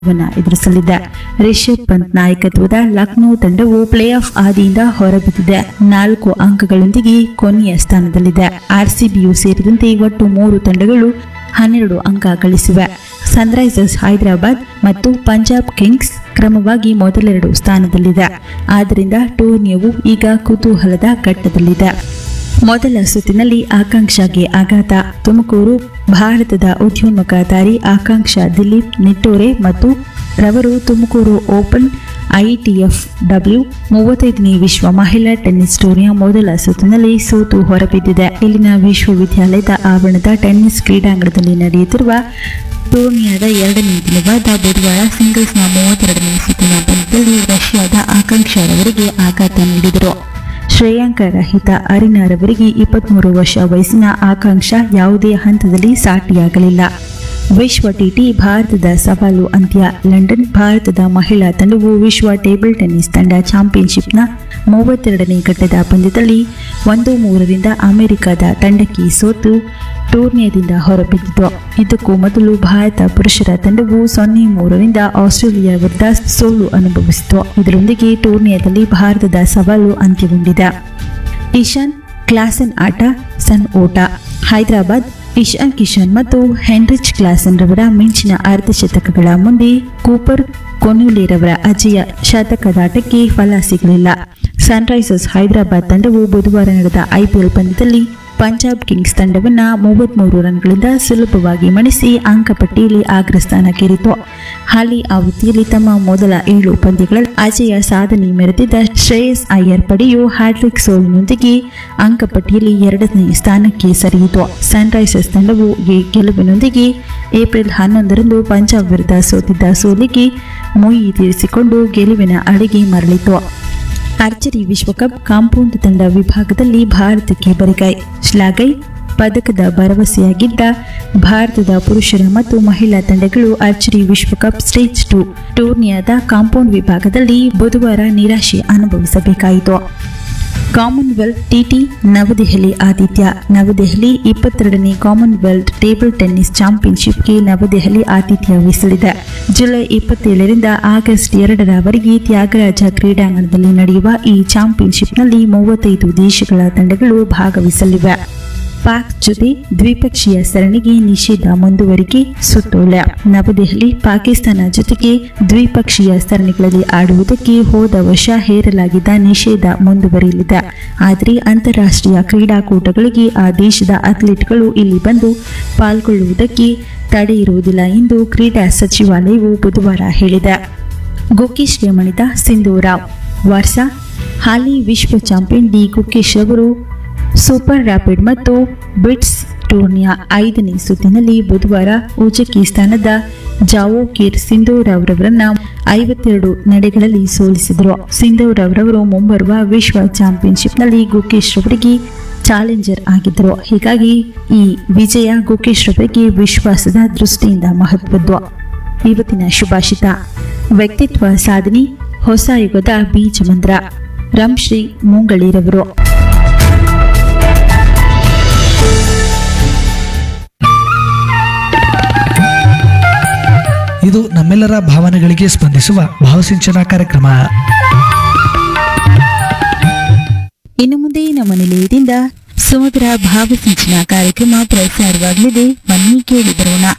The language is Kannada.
ವನ್ನ ಎದುರಿಸಲಿದೆ ರಿಷಬ್ ಪಂತ್ ನಾಯಕತ್ವದ ಲಕ್ನೋ ತಂಡವು ಪ್ಲೇ ಆಫ್ ಆದಿಯಿಂದ ಹೊರಬಿದ್ದಿದೆ ನಾಲ್ಕು ಅಂಕಗಳೊಂದಿಗೆ ಕೊನೆಯ ಸ್ಥಾನದಲ್ಲಿದೆ ಆರ್ಸಿಬಿಯು ಸೇರಿದಂತೆ ಒಟ್ಟು ಮೂರು ತಂಡಗಳು ಹನ್ನೆರಡು ಅಂಕ ಗಳಿಸಿವೆ ಸನ್ರೈಸರ್ಸ್ ಹೈದರಾಬಾದ್ ಮತ್ತು ಪಂಜಾಬ್ ಕಿಂಗ್ಸ್ ಕ್ರಮವಾಗಿ ಮೊದಲೆರಡು ಸ್ಥಾನದಲ್ಲಿದೆ ಆದ್ದರಿಂದ ಟೂರ್ನಿಯವು ಈಗ ಕುತೂಹಲದ ಘಟ್ಟದಲ್ಲಿದೆ ಮೊದಲ ಸುತ್ತಿನಲ್ಲಿ ಆಕಾಂಕ್ಷಾಗೆ ಆಘಾತ ತುಮಕೂರು ಭಾರತದ ಉದ್ಯೋನ್ಮುಖ ದಾರಿ ಆಕಾಂಕ್ಷಾ ದಿಲೀಪ್ ನಿಟ್ಟೂರೆ ಮತ್ತು ರವರು ತುಮಕೂರು ಓಪನ್ ಐಟಿಎಫ್ ಡಬ್ಲ್ಯೂ ಮೂವತ್ತೈದನೇ ವಿಶ್ವ ಮಹಿಳಾ ಟೆನ್ನಿಸ್ ಟೂರ್ನಿಯ ಮೊದಲ ಸುತ್ತಿನಲ್ಲಿ ಸೋತು ಹೊರಬಿದ್ದಿದೆ ಇಲ್ಲಿನ ವಿಶ್ವವಿದ್ಯಾಲಯದ ಆವರಣದ ಟೆನ್ನಿಸ್ ಕ್ರೀಡಾಂಗಣದಲ್ಲಿ ನಡೆಯುತ್ತಿರುವ ಟೂರ್ನಿಯಾದ ಎರಡನೇ ದಿನವಾದ ಬುಧವಾರ ಸಿಂಗಲ್ಸ್ನ ಮೂವತ್ತೆರಡನೇ ಸುತ್ತಿನ ಪಂದ್ಯದಲ್ಲಿ ರಷ್ಯಾದ ಆಕಾಂಕ್ಷಾ ರವರಿಗೆ ಆಘಾತ ನೀಡಿದರು ಶ್ರೇಯಾಂಕ ರಹಿತ ಅರಿನಾರವರಿಗೆ ಇಪ್ಪತ್ಮೂರು ವರ್ಷ ವಯಸ್ಸಿನ ಆಕಾಂಕ್ಷ ಯಾವುದೇ ಹಂತದಲ್ಲಿ ಸಾಟಿಯಾಗಲಿಲ್ಲ ವಿಶ್ವ ಟಿಟಿ ಭಾರತದ ಸವಾಲು ಅಂತ್ಯ ಲಂಡನ್ ಭಾರತದ ಮಹಿಳಾ ತಂಡವು ವಿಶ್ವ ಟೇಬಲ್ ಟೆನ್ನಿಸ್ ತಂಡ ಚಾಂಪಿಯನ್ಶಿಪ್ನ ಮೂವತ್ತೆರಡನೇ ಘಟ್ಟದ ಪಂದ್ಯದಲ್ಲಿ ಒಂದು ಮೂರರಿಂದ ಅಮೆರಿಕದ ತಂಡಕ್ಕೆ ಸೋತು ಟೂರ್ನಿಯದಿಂದ ಹೊರಬಿದ್ದಿತು ಇದಕ್ಕೂ ಮೊದಲು ಭಾರತ ಪುರುಷರ ತಂಡವು ಸೊನ್ನೆ ಮೂರರಿಂದ ಆಸ್ಟ್ರೇಲಿಯಾ ವಿರುದ್ಧ ಸೋಲು ಅನುಭವಿಸಿತು ಇದರೊಂದಿಗೆ ಟೂರ್ನಿಯದಲ್ಲಿ ಭಾರತದ ಸವಾಲು ಅಂತ್ಯಗೊಂಡಿದೆ ಇಶಾನ್ ಕ್ಲಾಸನ್ ಆಟ ಸನ್ ಓಟ ಹೈದರಾಬಾದ್ ಇಶಾನ್ ಕಿಶನ್ ಮತ್ತು ಹೆನ್ರಿಚ್ ಕ್ಲಾಸನ್ ರವರ ಮಿಂಚಿನ ಅರ್ಧಶತಕಗಳ ಮುಂದೆ ಕೂಪರ್ ಕೊನ್ಯುಲೇರವರ ಅಜಯ ಶತಕದಾಟಕ್ಕೆ ಫಲ ಸಿಗಲಿಲ್ಲ ಸನ್ರೈಸರ್ಸ್ ಹೈದರಾಬಾದ್ ತಂಡವು ಬುಧವಾರ ನಡೆದ ಐಪಿಎಲ್ ಪಂದ್ಯದಲ್ಲಿ ಪಂಜಾಬ್ ಕಿಂಗ್ಸ್ ತಂಡವನ್ನ ಮೂವತ್ಮೂರು ರನ್ಗಳಿಂದ ಸುಲಭವಾಗಿ ಮಣಿಸಿ ಅಂಕಪಟ್ಟಿಯಲ್ಲಿ ಅಗ್ರಸ್ಥಾನಕ್ಕೇರಿತು ಹಾಲಿ ಆವೃತ್ತಿಯಲ್ಲಿ ತಮ್ಮ ಮೊದಲ ಏಳು ಪಂದ್ಯಗಳಲ್ಲಿ ಅಜಯ ಸಾಧನೆ ಮೆರೆದಿದ್ದ ಶ್ರೇಯಸ್ ಅಯ್ಯರ್ ಪಡೆಯು ಹ್ಯಾಟ್ರಿಕ್ ಸೋಲಿನೊಂದಿಗೆ ಅಂಕಪಟ್ಟಿಯಲ್ಲಿ ಎರಡನೇ ಸ್ಥಾನಕ್ಕೆ ಸರಿಯಿತು ಸನ್ರೈಸರ್ಸ್ ತಂಡವು ಈ ಗೆಲುವಿನೊಂದಿಗೆ ಏಪ್ರಿಲ್ ಹನ್ನೊಂದರಂದು ಪಂಜಾಬ್ ವಿರುದ್ಧ ಸೋತಿದ್ದ ಸೋಲಿಗೆ ಮೊಯಿ ತೀರಿಸಿಕೊಂಡು ಗೆಲುವಿನ ಅಡಿಗೆ ಮರಳಿತು ಆರ್ಚರಿ ವಿಶ್ವಕಪ್ ಕಾಂಪೌಂಡ್ ತಂಡ ವಿಭಾಗದಲ್ಲಿ ಭಾರತಕ್ಕೆ ಬರಿಗೈ ಶ್ಲಾಘೈ ಪದಕದ ಭರವಸೆಯಾಗಿದ್ದ ಭಾರತದ ಪುರುಷರ ಮತ್ತು ಮಹಿಳಾ ತಂಡಗಳು ಆರ್ಚರಿ ವಿಶ್ವಕಪ್ ಸ್ಟೇಜ್ ಟು ಟೂರ್ನಿಯಾದ ಕಾಂಪೌಂಡ್ ವಿಭಾಗದಲ್ಲಿ ಬುಧವಾರ ನಿರಾಶೆ ಅನುಭವಿಸಬೇಕಾಯಿತು ಕಾಮನ್ವೆಲ್ತ್ ಟಿಟಿ ನವದೆಹಲಿ ಆತಿಥ್ಯ ನವದೆಹಲಿ ಇಪ್ಪತ್ತೆರಡನೇ ಕಾಮನ್ವೆಲ್ತ್ ಟೇಬಲ್ ಟೆನ್ನಿಸ್ ಚಾಂಪಿಯನ್ಶಿಪ್ಗೆ ನವದೆಹಲಿ ಆತಿಥ್ಯ ವಹಿಸಲಿದೆ ಜುಲೈ ಇಪ್ಪತ್ತೇಳರಿಂದ ಆಗಸ್ಟ್ ಎರಡರವರೆಗೆ ತ್ಯಾಗರಾಜ ಕ್ರೀಡಾಂಗಣದಲ್ಲಿ ನಡೆಯುವ ಈ ಚಾಂಪಿಯನ್ಶಿಪ್ನಲ್ಲಿ ಮೂವತ್ತೈದು ದೇಶಗಳ ತಂಡಗಳು ಭಾಗವಹಿಸಲಿವೆ ಪಾಕ್ ಜೊತೆ ದ್ವಿಪಕ್ಷೀಯ ಸರಣಿಗೆ ನಿಷೇಧ ಮುಂದುವರಿಕೆ ಸುತ್ತೋಲೆ ನವದೆಹಲಿ ಪಾಕಿಸ್ತಾನ ಜೊತೆಗೆ ದ್ವಿಪಕ್ಷೀಯ ಸರಣಿಗಳಲ್ಲಿ ಆಡುವುದಕ್ಕೆ ಹೋದ ವರ್ಷ ಹೇರಲಾಗಿದ್ದ ನಿಷೇಧ ಮುಂದುವರಿಯಲಿದೆ ಆದರೆ ಅಂತಾರಾಷ್ಟ್ರೀಯ ಕ್ರೀಡಾಕೂಟಗಳಿಗೆ ಆ ದೇಶದ ಅಥ್ಲೀಟ್ಗಳು ಇಲ್ಲಿ ಬಂದು ಪಾಲ್ಗೊಳ್ಳುವುದಕ್ಕೆ ತಡೆ ಇರುವುದಿಲ್ಲ ಎಂದು ಕ್ರೀಡಾ ಸಚಿವಾಲಯವು ಬುಧವಾರ ಹೇಳಿದೆ ಗುಕೇಶ್ ಮಣಿತ ಸಿಂಧು ರಾವ್ ವಾರ್ಸಾ ಹಾಲಿ ವಿಶ್ವ ಚಾಂಪಿಯನ್ ಡಿ ಗುಕೇಶ್ ಅವರು ಸೂಪರ್ ರ್ಯಾಪಿಡ್ ಮತ್ತು ಬಿಟ್ಸ್ ಟೂರ್ನಿಯ ಐದನೇ ಸುತ್ತಿನಲ್ಲಿ ಬುಧವಾರ ಉಜ್ಬೆಕಿಸ್ತಾನದ ಜಾವೋ ಕೀರ್ ಸಿಂಧೂರವರವರನ್ನ ಐವತ್ತೆರಡು ನಡೆಗಳಲ್ಲಿ ಸೋಲಿಸಿದರು ಸಿಂಧೂರವರವರು ಮುಂಬರುವ ವಿಶ್ವ ಚಾಂಪಿಯನ್ಶಿಪ್ನಲ್ಲಿ ಗುಕೇಶ್ ರವರಿಗೆ ಚಾಲೆಂಜರ್ ಆಗಿದ್ದರು ಹೀಗಾಗಿ ಈ ವಿಜಯ ಗುಕೇಶ್ ರವರಿಗೆ ವಿಶ್ವಾಸದ ದೃಷ್ಟಿಯಿಂದ ಮಹತ್ವದ್ದು ಇವತ್ತಿನ ಶುಭಾಷಿತ ವ್ಯಕ್ತಿತ್ವ ಸಾಧನೆ ಹೊಸ ಯುಗದ ಬೀಜ ಮಂತ್ರ ರಂಶ್ರೀ ಮುಂಗಳಿರವರು ಇದು ನಮ್ಮೆಲ್ಲರ ಭಾವನೆಗಳಿಗೆ ಸ್ಪಂದಿಸುವ ಭಾವಸಿಂಚನ ಕಾರ್ಯಕ್ರಮ ಇನ್ನು ಮುಂದೆ ನಮ್ಮ ನಿಲಯದಿಂದ ಸಮಗ್ರ ಭಾವಸಿಂಚನ ಕಾರ್ಯಕ್ರಮ ಪ್ರಸಾರವಾಗಲಿದೆ ಬನ್ನಿ ಕೇಳಿ ಬರೋಣ